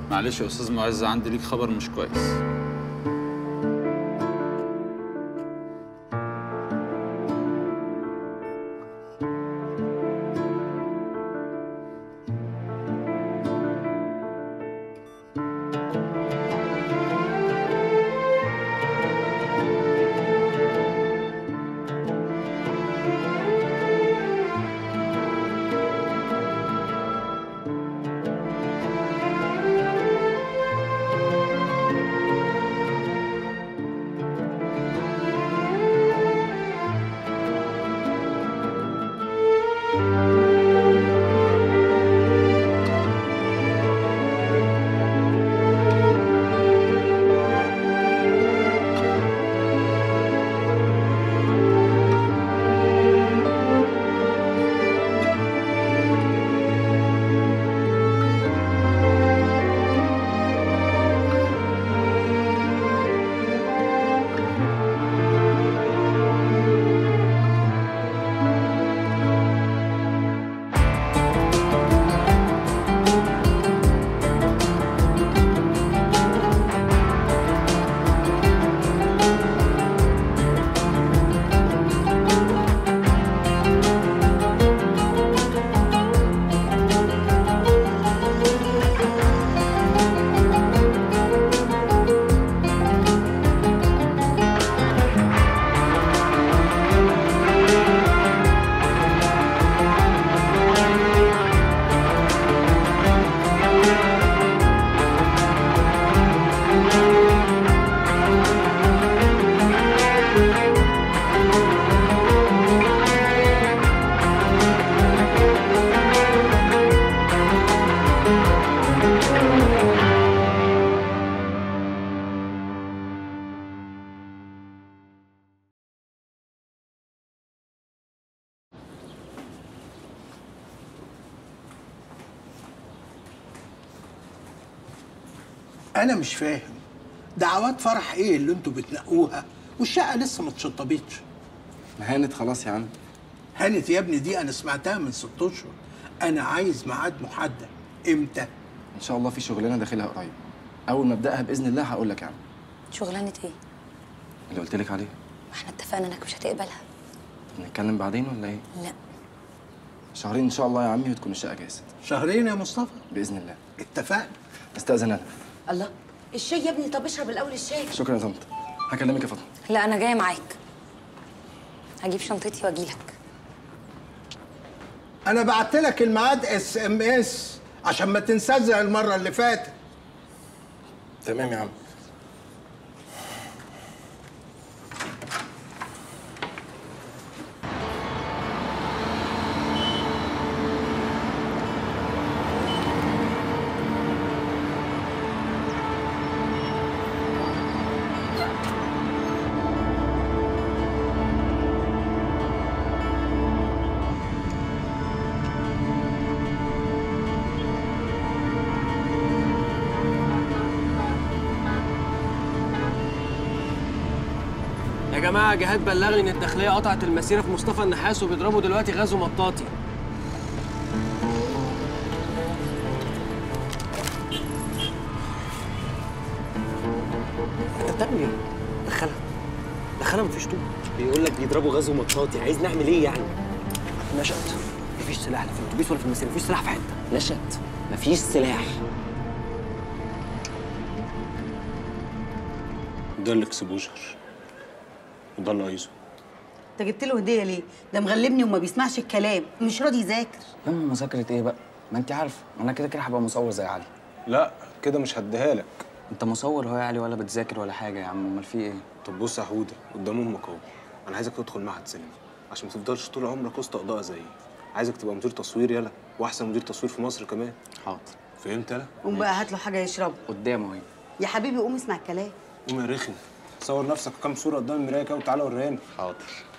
معلش يا استاذ معز عندي ليك خبر مش كويس انا مش فاهم دعوات فرح ايه اللي انتوا بتنقوها والشقه لسه ما اتشطبتش ما هانت خلاص يا عم هانت يا ابني دي انا سمعتها من ست اشهر انا عايز ميعاد محدد امتى ان شاء الله في شغلانه داخلها قريب اول ما ابداها باذن الله هقول لك يا عم شغلانه ايه اللي قلت لك عليه ما احنا اتفقنا انك مش هتقبلها نتكلم بعدين ولا ايه لا شهرين ان شاء الله يا عمي وتكون الشقه جاهزه شهرين يا مصطفى باذن الله اتفقنا استاذن انا الله الشاي يا ابني طب اشرب الاول الشاي شكرا يا طنط هكلمك يا فاطمه لا انا جايه معاك هجيب شنطتي واجيلك انا بعت لك الميعاد اس ام اس عشان ما تنساش زي المره اللي فاتت تمام يا عم يا جماعة جهاد بلغني إن الداخلية قطعت المسيرة في مصطفى النحاس وبيضربوا دلوقتي غاز ومطاطي. أنت بتعمل إيه؟ دخلها. دخلها مفيش طوب. بيقول لك بيضربوا غاز ومطاطي عايز نعمل ايه يعني نشأت. مفيش سلاح لا في الأتوبيس ولا في المسيرة، مفيش سلاح في حتة. نشأت مفيش سلاح ده الاكسبوجر وده الايزو انت جبت له هديه ليه ده مغلبني وما بيسمعش الكلام مش راضي يذاكر لما مذاكره ايه بقى ما انت عارفه ما انا كده كده هبقى مصور زي علي لا كده مش هديها لك انت مصور هو يا علي ولا بتذاكر ولا حاجه يا عم امال في ايه طب بص يا حوده قدام امك اهو انا عايزك تدخل معهد سينما عشان ما تفضلش طول عمرك وسط اضاءه زيي عايزك تبقى مدير تصوير يلا واحسن مدير تصوير في مصر كمان حاضر فهمت يلا قوم بقى هات له حاجه يشربها قدامه اهي يا حبيبي قوم اسمع الكلام قوم يا رخم صور نفسك كام صوره قدام المرايه كده وتعالى وريني حاضر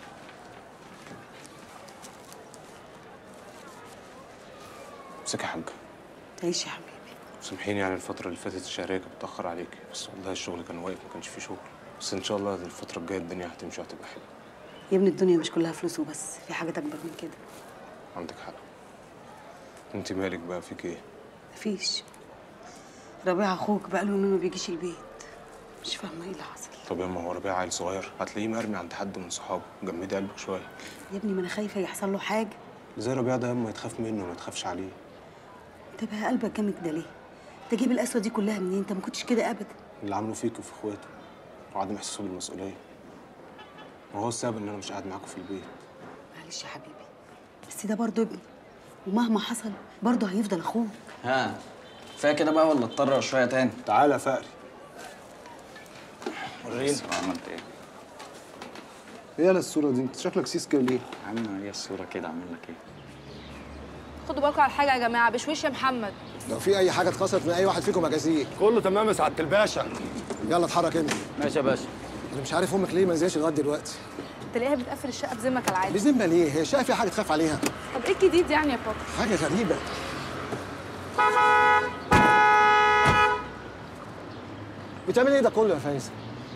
امسك يا حاجه تعيش يا حبيبي سامحيني يعني الفتره اللي فاتت الشهريه كانت بتاخر عليكي بس والله الشغل كان واقف ما كانش فيه شغل بس ان شاء الله الفتره الجايه الدنيا هتمشي وهتبقى حلوه يا ابني الدنيا مش كلها فلوس وبس في حاجات اكبر من كده عندك حق انت مالك بقى فيك ايه مفيش ربيع اخوك بقاله يومين ما بيجيش البيت مش فاهمه ايه اللي حصل طب يا ما هو ربيع عيل صغير هتلاقيه مرمي عند حد من صحابه جمدي قلبك شويه يا ابني ما انا خايفه يحصل له حاجه زي ربيع ده ياما يتخاف منه ما تخافش عليه انت بقى قلبك جامد ده ليه تجيب القسوه دي كلها منين انت ما كنتش كده ابدا اللي عمله فيك وفي اخواته وعدم احساسه بالمسؤوليه وهو السبب ان انا مش قاعد معاكم في البيت معلش يا حبيبي بس ده برضه ابني ومهما حصل برضه هيفضل اخوك ها كفايه كده بقى ولا اضطر شويه تاني تعالى يا فقري وريني عملت ايه ايه يالا الصوره دي انت شكلك سيس كده ليه يا عم هي الصوره كده اعمل لك ايه خدوا بالكم على حاجه يا جماعه بشويش يا محمد لو في اي حاجه اتكسرت من اي واحد فيكم اجازيه كله تمام يا سعاده الباشا يلا اتحرك انت ماشي يا باشا انا مش عارف امك ليه ما نزلش لغايه دلوقتي تلاقيها بتقفل الشقه بذمه كالعاده بذمه ليه هي شايفه حاجه تخاف عليها طب ايه الجديد يعني يا بابا حاجه غريبه بتعمل ايه ده كله يا فايزه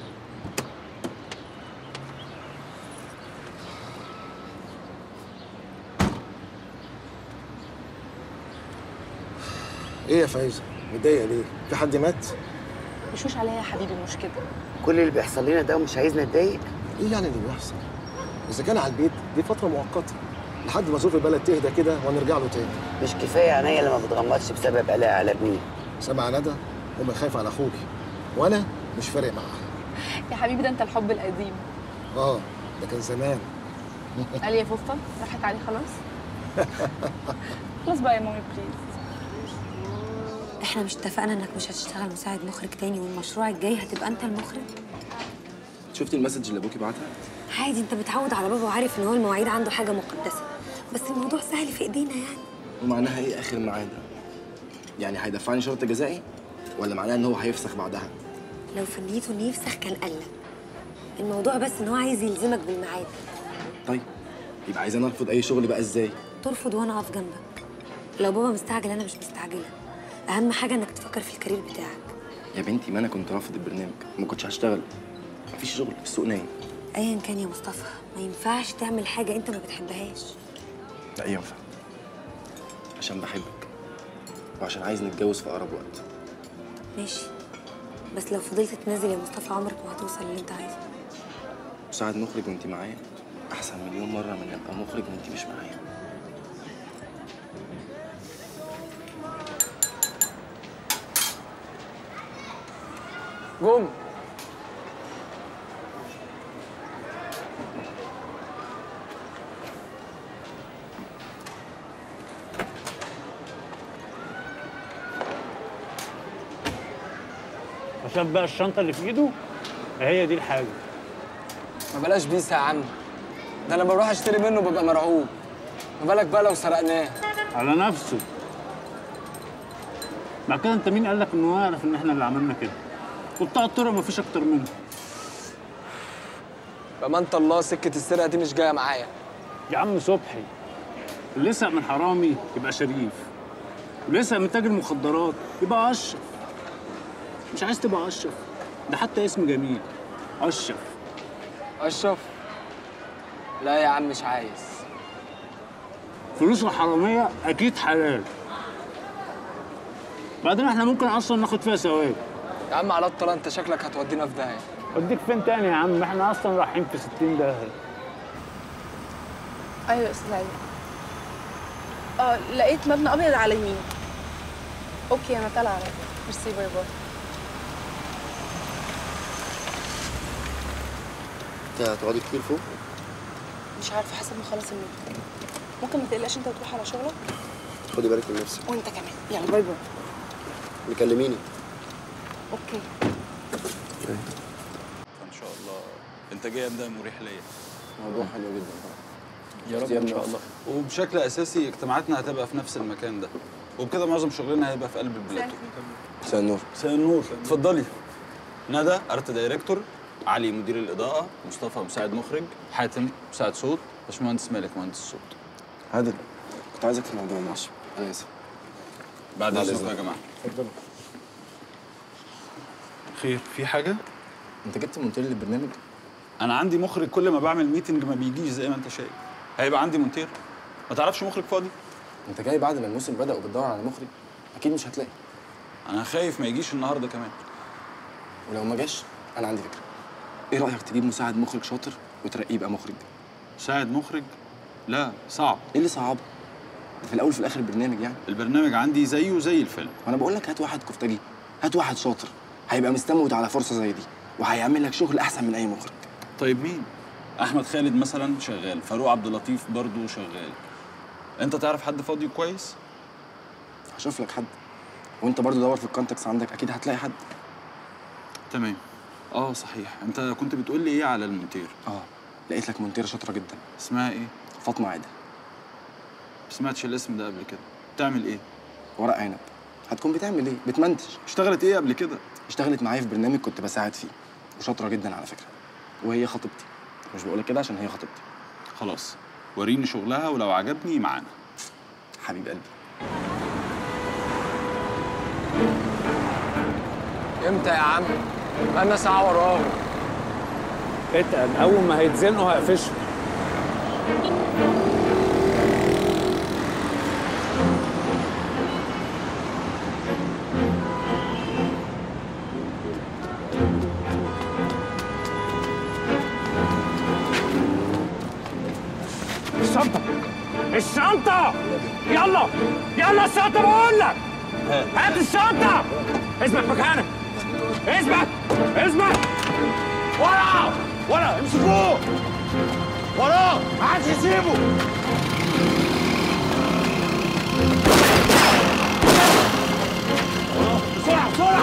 ايه يا فايزه متضايقه ليه في حد مات بشوش عليها يا حبيبي مش كده كل اللي بيحصل لنا ده ومش عايزنا نتضايق ايه يعني اللي بيحصل اذا كان على البيت دي فتره مؤقته لحد ما ظروف البلد تهدى كده ونرجع له تاني مش كفايه عينيا لما بتغمضش بسبب قلق على ابني سامع ندى امي خايفه على اخوكي وانا مش فارق معاها يا حبيبي ده انت الحب القديم اه ده كان زمان قال يا فوفا راحت عليه خلاص خلاص بقى يا مامي بليز احنا مش اتفقنا انك مش هتشتغل مساعد مخرج تاني والمشروع الجاي هتبقى انت المخرج شفتي المسج اللي ابوكي بعتها عادي انت متعود على بابا وعارف ان هو المواعيد عنده حاجه مقدسه بس الموضوع سهل في ايدينا يعني ومعناها ايه اخر ميعاد يعني هيدفعني شرط جزائي ولا معناها ان هو هيفسخ بعدها لو في نيته انه يفسخ كان قلق الموضوع بس ان هو عايز يلزمك بالميعاد طيب يبقى عايزاني ارفض اي شغل بقى ازاي ترفض وانا اقف جنبك لو بابا مستعجل انا مش مستعجله اهم حاجه انك تفكر في الكارير بتاعك يا بنتي ما انا كنت رافض البرنامج ما كنتش هشتغل مفيش شغل السوق نايم ايا كان يا مصطفى ما ينفعش تعمل حاجه انت ما بتحبهاش لا ينفع عشان بحبك وعشان عايز نتجوز في اقرب وقت ماشي بس لو فضلت تنزل يا مصطفى عمرك ما هتوصل اللي انت عايزه مساعد مخرج وانت معايا احسن مليون مره من ابقى مخرج وانت مش معايا جم عشان بقى الشنطة اللي في ايده هي دي الحاجة ما بلاش بيس يا عم ده انا بروح اشتري منه ببقى مرعوب ما بالك بقى لو سرقناه على نفسه بعد كده انت مين قال لك انه يعرف ان احنا اللي عملنا كده قطاع الطرق مفيش اكتر منه بأمانة الله سكة السرقة دي مش جاية معايا يا عم صبحي اللي يسرق من حرامي يبقى شريف واللي يسرق من تاجر مخدرات يبقى اشرف مش عايز تبقى اشرف ده حتى اسم جميل اشرف أشرف لا يا عم مش عايز فلوس الحرامية أكيد حلال بعدين احنا ممكن أصلا ناخد فيها ثواب يا عم على الطلاق انت شكلك هتودينا في داهية وديك فين تاني يا عم احنا أصلا رايحين في 60 داهية ايوه يا استاذ علي اه لقيت مبنى ابيض على يمين اوكي انا طالعه على طول ميرسي باي باي انت هتقعدي كتير فوق مش عارفه حسب ما اخلص الميتنج ممكن ما تقلقش انت وتروح على شغلك خدي بالك من نفسك وانت كمان يلا باي باي بيكلميني اوكي ان شاء الله انتاجيه ده مريح ليا موضوع حلو جدا يا رب ان شاء الله وبشكل اساسي اجتماعاتنا هتبقى في نفس المكان ده وبكده معظم شغلنا هيبقى في قلب البلاتو مساء النور مساء النور اتفضلي ندى ارت دايركتور علي مدير الاضاءه مصطفى مساعد مخرج حاتم مساعد صوت باشمهندس مالك مهندس صوت عادل كنت عايزك في موضوع ماشي انا اسف بعد بعد اذنكم يا إذنك. جماعه اتفضلوا خير في حاجه انت جبت مونتير للبرنامج انا عندي مخرج كل ما بعمل ميتنج ما بيجيش زي ما انت شايف هيبقى عندي مونتير ما تعرفش مخرج فاضي انت جاي بعد ما الموسم بدا وبتدور على مخرج اكيد مش هتلاقي انا خايف ما يجيش النهارده كمان ولو ما جاش انا عندي فكره ايه رايك تجيب مساعد مخرج شاطر وترقيه يبقى مخرج مساعد مخرج لا صعب ايه اللي صعب ده في الاول وفي الاخر برنامج يعني البرنامج عندي زيه زي الفيلم وانا بقول لك هات واحد كفتاجي هات واحد شاطر هيبقى مستموت على فرصه زي دي وهيعمل لك شغل احسن من اي مخرج طيب مين احمد خالد مثلا شغال فاروق عبد اللطيف برضو شغال انت تعرف حد فاضي كويس هشوف لك حد وانت برضو دور في الكونتاكس عندك اكيد هتلاقي حد تمام اه صحيح انت كنت بتقول لي ايه على المونتير اه لقيت لك مونتيره شاطره جدا اسمها ايه فاطمه عاده ما سمعتش الاسم ده قبل كده بتعمل ايه ورق عنب هتكون بتعمل ايه بتمنتج اشتغلت ايه قبل كده اشتغلت معايا في برنامج كنت بساعد فيه وشاطره جدا على فكره وهي خطيبتي مش بقولك كده عشان هي خطيبتي خلاص وريني شغلها ولو عجبني معانا حبيب قلبي امتى يا عم؟ بقالنا ساعة وراهم اتقل اول ما هيتزنقوا هقفشهم الشنطة الشنطة يلا يلا الشنطة بقول لك هات الشنطة اثبت مكانك اثبت اثبت ورا ورا امسكوه وراه ما حدش يسيبه وراه، بسرعة بسرعة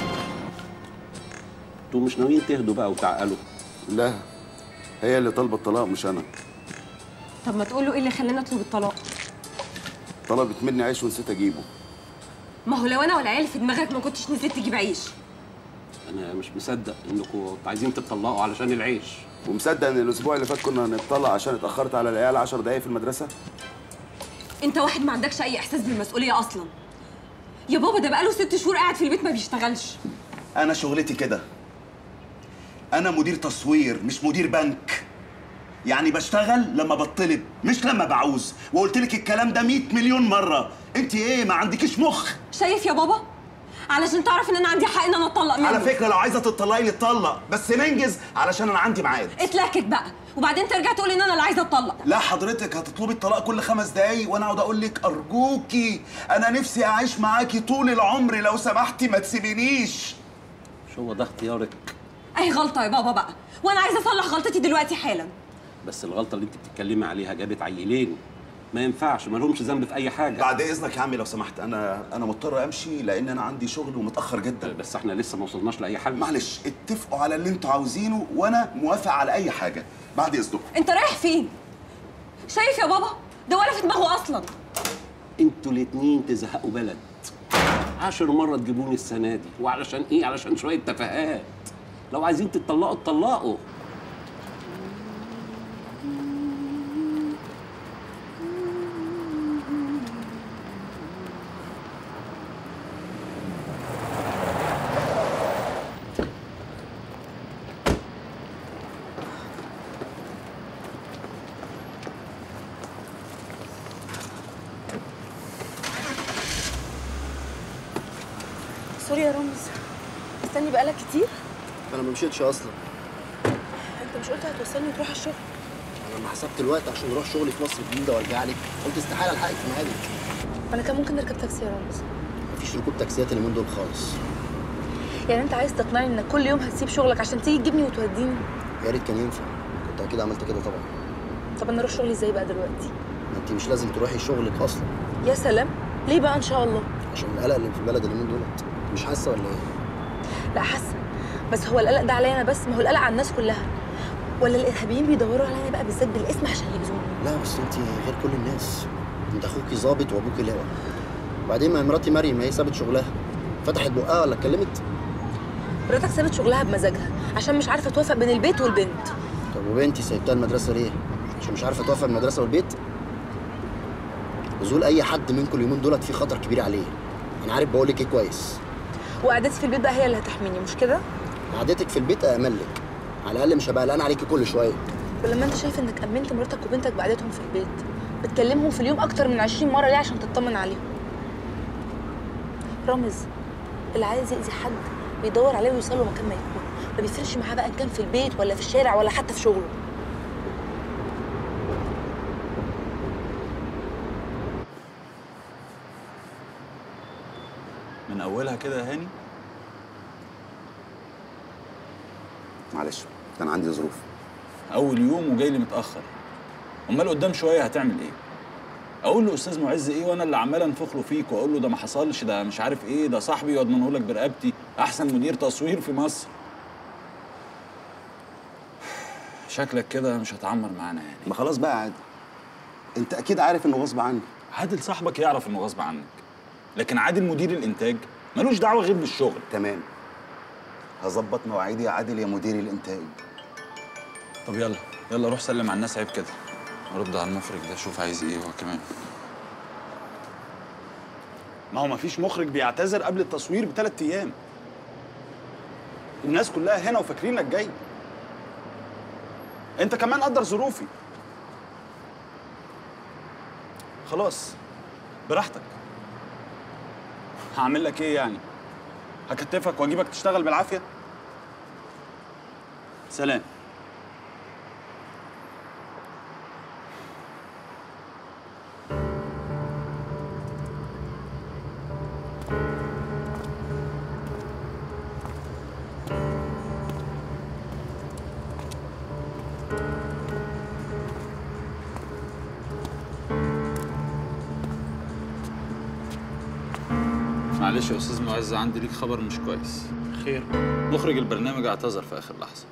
انتوا مش ناويين تهدوا بقى وتعقلوا لا هي اللي طالبه الطلاق مش انا طب ما تقول له ايه اللي خلاني اطلب الطلاق طلبت مني عيش ونسيت اجيبه ما هو لو انا والعيال في دماغك ما كنتش نسيت تجيب عيش انا مش مصدق انكم عايزين تتطلقوا علشان العيش ومصدق ان الاسبوع اللي فات كنا هنتطلق عشان اتاخرت على العيال 10 دقايق في المدرسه انت واحد ما عندكش اي احساس بالمسؤوليه اصلا يا بابا ده بقاله ست شهور قاعد في البيت ما بيشتغلش انا شغلتي كده انا مدير تصوير مش مدير بنك يعني بشتغل لما بطلب مش لما بعوز وقلت لك الكلام ده 100 مليون مره انت ايه ما عندكيش مخ شايف يا بابا علشان تعرف ان انا عندي حق ان انا اتطلق منه على فكره لو عايزه تطلقي نتطلق بس ننجز علشان انا عندي ميعاد اتلكك بقى وبعدين ترجع تقول ان انا اللي عايزه اتطلق لا حضرتك هتطلبي الطلاق كل خمس دقايق وانا اقعد اقول لك ارجوكي انا نفسي اعيش معاكي طول العمر لو سمحتي ما تسيبينيش مش هو ده اختيارك اي غلطه يا بابا بقى وانا عايزه اصلح غلطتي دلوقتي حالا بس الغلطه اللي انت بتتكلمي عليها جابت عيلين ما ينفعش ما لهمش ذنب في اي حاجه بعد اذنك يا عمي لو سمحت انا انا مضطر امشي لان انا عندي شغل ومتاخر جدا بس احنا لسه ما وصلناش لاي حل معلش اتفقوا على اللي انتوا عاوزينه وانا موافق على اي حاجه بعد اذنكم انت رايح فين شايف يا بابا ده ولا في دماغه اصلا انتوا الاتنين تزهقوا بلد عشر مرة تجيبوني السنة دي وعلشان ايه؟ علشان شوية تفاهات لو عايزين تتطلقوا اتطلقوا سوري يا رامز مستني بقالك كتير انا ما مشيتش اصلا انت مش قلت هتوصلني وتروح الشغل انا لما حسبت الوقت عشان اروح شغلي في مصر الجديده وارجع لك قلت استحاله الحقك في ميعادك ما انا كان ممكن نركب تاكسي يا رامز مفيش ركوب تاكسيات اليومين دول خالص يعني انت عايز تقنعني انك كل يوم هتسيب شغلك عشان تيجي تجيبني وتوديني يا ريت كان ينفع كنت اكيد عملت كده طبعا طب انا اروح شغلي ازاي بقى دلوقتي ما انت مش لازم تروحي شغلك اصلا يا سلام ليه بقى ان شاء الله عشان القلق اللي في البلد اليومين دولت مش حاسه ولا ايه لا حاسه بس هو القلق ده عليا انا بس ما هو القلق على الناس كلها ولا الارهابيين بيدوروا عليا بقى بالذات بالاسم عشان يأذوني لا بس انت غير كل الناس انت اخوكي ظابط وابوكي لواء وبعدين ما هي مراتي مريم ما هي سابت شغلها فتحت بقها ولا اتكلمت مراتك سابت شغلها بمزاجها عشان مش عارفه توافق بين البيت والبنت طب وبنتي سايبتها المدرسه ليه عشان مش عارفه توافق المدرسه والبيت نزول اي حد منكم اليومين دولت في خطر كبير عليه انا عارف بقول لك ايه كويس وقعدتي في البيت بقى هي اللي هتحميني مش كده قعدتك في البيت امن لك على الاقل مش هبقى قلقان عليكي كل شويه ولما انت شايف انك امنت مراتك وبنتك بعدتهم في البيت بتكلمهم في اليوم اكتر من 20 مره ليه عشان تطمن عليهم رامز اللي عايز يأذي حد بيدور عليه ويوصل له مكان ما يكون ما بيفرقش معاه بقى ان كان في البيت ولا في الشارع ولا حتى في شغله من اولها كده يا هاني معلش كان عندي ظروف اول يوم وجاي لي متاخر امال قدام شويه هتعمل ايه اقول له استاذ معز ايه وانا اللي عمال انفخ له فيك واقول له ده ما حصلش ده مش عارف ايه ده صاحبي واضمنه لك برقبتي احسن مدير تصوير في مصر شكلك كده مش هتعمر معانا يعني ما خلاص بقى عادي انت اكيد عارف انه غصب عني عادل صاحبك يعرف انه غصب عنك لكن عادل مدير الانتاج ملوش دعوه غير بالشغل تمام هظبط مواعيدي يا عادل يا مدير الانتاج طب يلا يلا روح سلم على الناس عيب كده رد على المخرج ده شوف عايز ايه هو كمان ما هو مفيش مخرج بيعتذر قبل التصوير بثلاث ايام الناس كلها هنا وفاكرينك جاي انت كمان قدر ظروفي خلاص براحتك هعمل لك ايه يعني هكتفك واجيبك تشتغل بالعافيه سلام معلش يا استاذ معز عندي ليك خبر مش كويس خير مخرج البرنامج اعتذر في اخر لحظه